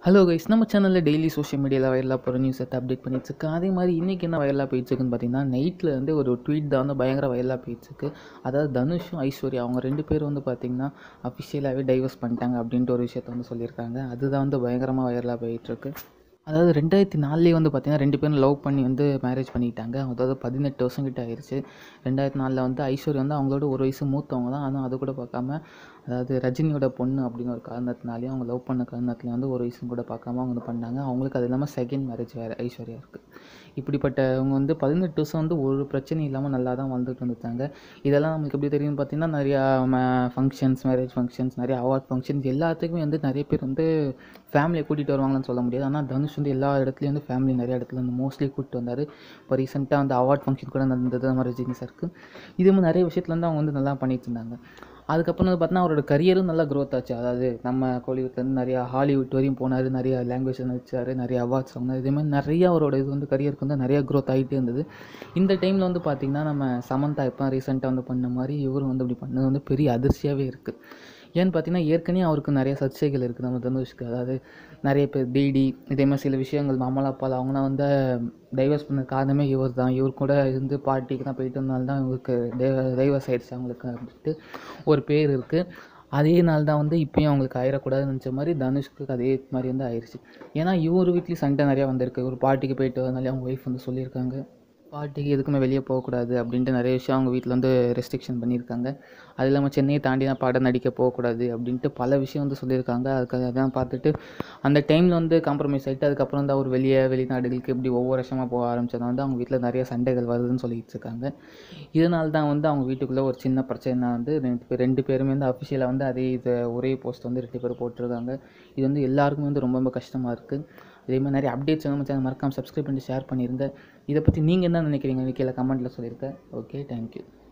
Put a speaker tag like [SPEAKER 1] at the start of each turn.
[SPEAKER 1] hello guys நம்ம சேனலில் daily social மீடியாவில் வைரலாக போகிற நியூஸ் எடுத்து அப்டேட் பண்ணிட்டு இருக்கு அதே மாதிரி இன்றைக்கி என்ன வைரலாக போயிட்டுருக்குன்னு பார்த்தீங்கன்னா நைட்டில் வந்து ஒரு ட்வீட் தான் வந்து பயங்கர வைரலாக போயிட்டுருக்கு அதாவது தனுஷும் ஐஸ்வர்யா அவங்க ரெண்டு பேரும் வந்து பார்த்திங்கன்னா அஃபிஷியலாகவே டைவர்ஸ் பண்ணிட்டாங்க அப்படின்ட்டு ஒரு விஷயத்த வந்து சொல்லியிருக்காங்க அதுதான் வந்து பயங்கரமாக வைரலாக போயிட்டுருக்கு அதாவது ரெண்டாயிரத்தி நாலுலேயே வந்து பார்த்திங்கன்னா ரெண்டு பேரும் லவ் பண்ணி வந்து மேரேஜ் பண்ணிக்கிட்டாங்க அதாவது பதினெட்டு வருஷம் கிட்ட ஆயிடுச்சு ரெண்டாயிரத்தி நாலில் வந்து ஐஸ்வர்யா வந்து அவங்களோட ஒரு வயசு மூத்தவங்க தான் ஆனால் அது கூட பார்க்காம அதாவது ரஜினியோட பொண்ணு அப்படின்னு ஒரு காரணத்தினாலேயும் அவங்க லவ் பண்ண காரணத்துலேயும் வந்து ஒரு வயசும் கூட பார்க்காம அவங்க வந்து பண்ணாங்க அவங்களுக்கு அது இல்லாமல் செகண்ட் மேரேஜ் வேறு ஐஸ்வர்யா இருக்குது இப்படிப்பட்டவங்க வந்து பதினெட்டு வருஷம் வந்து ஒரு பிரச்சனையும் இல்லாமல் நல்லா தான் வாழ்ந்துட்டு வந்துட்டாங்க இதெல்லாம் நம்மளுக்கு எப்படி தெரியும்னு பார்த்தீங்கன்னா நிறையா ஃபங்க்ஷன்ஸ் மேரேஜ் ஃபங்க்ஷன்ஸ் நிறைய அவார்ட் ஃபங்க்ஷன்ஸ் எல்லாத்துக்குமே வந்து நிறைய பேர் வந்து ஃபேமிலியை கூட்டிகிட்டு வருவாங்கன்னு சொல்ல முடியாது ஆனால் தனுஷ் வந்து எல்லா இடத்துலையும் வந்து ஃபேமிலி நிறைய இடத்துல வந்து மோஸ்ட்லி கூப்பிட்டு வந்தார் இப்போ ரீசெண்டாக வந்து அவார்ட் ஃபங்க்ஷன் கூட நடந்தது நம்ம ரஜினி சாருக்கு இது மாதிரி நிறைய விஷயத்துல வந்து அவங்க வந்து நல்லா பண்ணிட்டு இருந்தாங்க அதுக்கப்புறம் வந்து பார்த்தீங்கன்னா அவரோட கரியரும் நல்லா க்ரோத் ஆச்சு அதாவது நம்ம கோலிவுட்லேருந்து நிறையா ஹாலிவுட் வரையும் போனார் நிறையா லாங்குவேஜ் நடிச்சார் நிறைய அவார்ட்ஸ் வாங்கினார் இதே மாதிரி நிறைய அவரோட இது வந்து கரியருக்கு வந்து நிறைய க்ரோத் ஆகிட்டே இருந்தது இந்த டைமில் வந்து பார்த்திங்கன்னா நம்ம சமந்தா இப்போ ரீசெண்டாக வந்து பண்ண மாதிரி இவரும் வந்து இப்படி பண்ணது வந்து பெரிய அதிர்ச்சியாகவே இருக்குது ஏன்னு பார்த்தீங்கன்னா ஏற்கனவே அவருக்கு நிறைய சர்ச்சைகள் இருக்குது நம்ம தனுஷ்க்கு அதாவது நிறைய பேர் டிடி இதே மாதிரி சில விஷயங்கள் மாமலா அப்பால் அவங்களாம் வந்து டைவர்ஸ் பண்ண காரணமே இவர் தான் இவர் கூட இருந்து பார்ட்டிக்கு தான் போயிட்டு வந்தால் தான் இவருக்கு டைவர்ஸ் ஆயிடுச்சு அவங்களுக்கு அப்படின்ட்டு ஒரு பேர் இருக்குது அதே நாள் தான் வந்து இப்பயும் அவங்களுக்கு ஆயிடக்கூடாதுன்னு நினச்ச மாதிரி தனுஷ்க்கு அதே மாதிரி வந்து ஆயிடுச்சு ஏன்னா இவர் வீட்லேயும் சண்டை நிறையா வந்திருக்கு ஒரு பார்ட்டிக்கு போயிட்டு வந்தாலே அவங்க ஒய்ஃப் வந்து சொல்லியிருக்காங்க பார்ட்டிக்கு எதுக்குமே வெளியே போகக்கூடாது அப்படின்ட்டு நிறைய விஷயம் அவங்க வீட்டில் வந்து ரெஸ்ட்ரிக்ஷன் பண்ணியிருக்காங்க அது இல்லாமல் சென்னையை தாண்டி தான் படம் நடிக்க போகக்கூடாது அப்படின்ட்டு பல விஷயம் வந்து சொல்லியிருக்காங்க அதுக்காக தான் பார்த்துட்டு அந்த டைமில் வந்து காம்ப்ரமைஸ் ஆகிட்டு அதுக்கப்புறம் வந்து அவர் வெளியே வெளிநாடுகளுக்கு இப்படி ஒவ்வொரு வருஷமாக போக ஆரம்பிச்சது வந்து அவங்க வீட்டில் நிறைய சண்டைகள் வருதுன்னு சொல்லிட்டு இருக்காங்க இதனால தான் வந்து அவங்க வீட்டுக்குள்ளே ஒரு சின்ன பிரச்சனை வந்து ரெண்டு பேர் ரெண்டு பேருமே வந்து அஃபிஷியலாக வந்து அதே இது ஒரே போஸ்ட் வந்து ரெண்டு பேர் போட்டிருக்காங்க இது வந்து எல்லாருக்குமே வந்து ரொம்ப ரொம்ப கஷ்டமாக இருக்குது இதே மாதிரி நிறைய அப்டேட்ஸ் நம்ம சேனல் மறக்காமல் சப்ஸ்கிரைப் பண்ணி ஷேர் பண்ணிடுங்க இதை பற்றி நீங்கள் என்ன நினைக்கிறீங்க கீழே கமெண்ட்டில் சொல்லியிருக்கேன் ஓகே தேங்க்யூ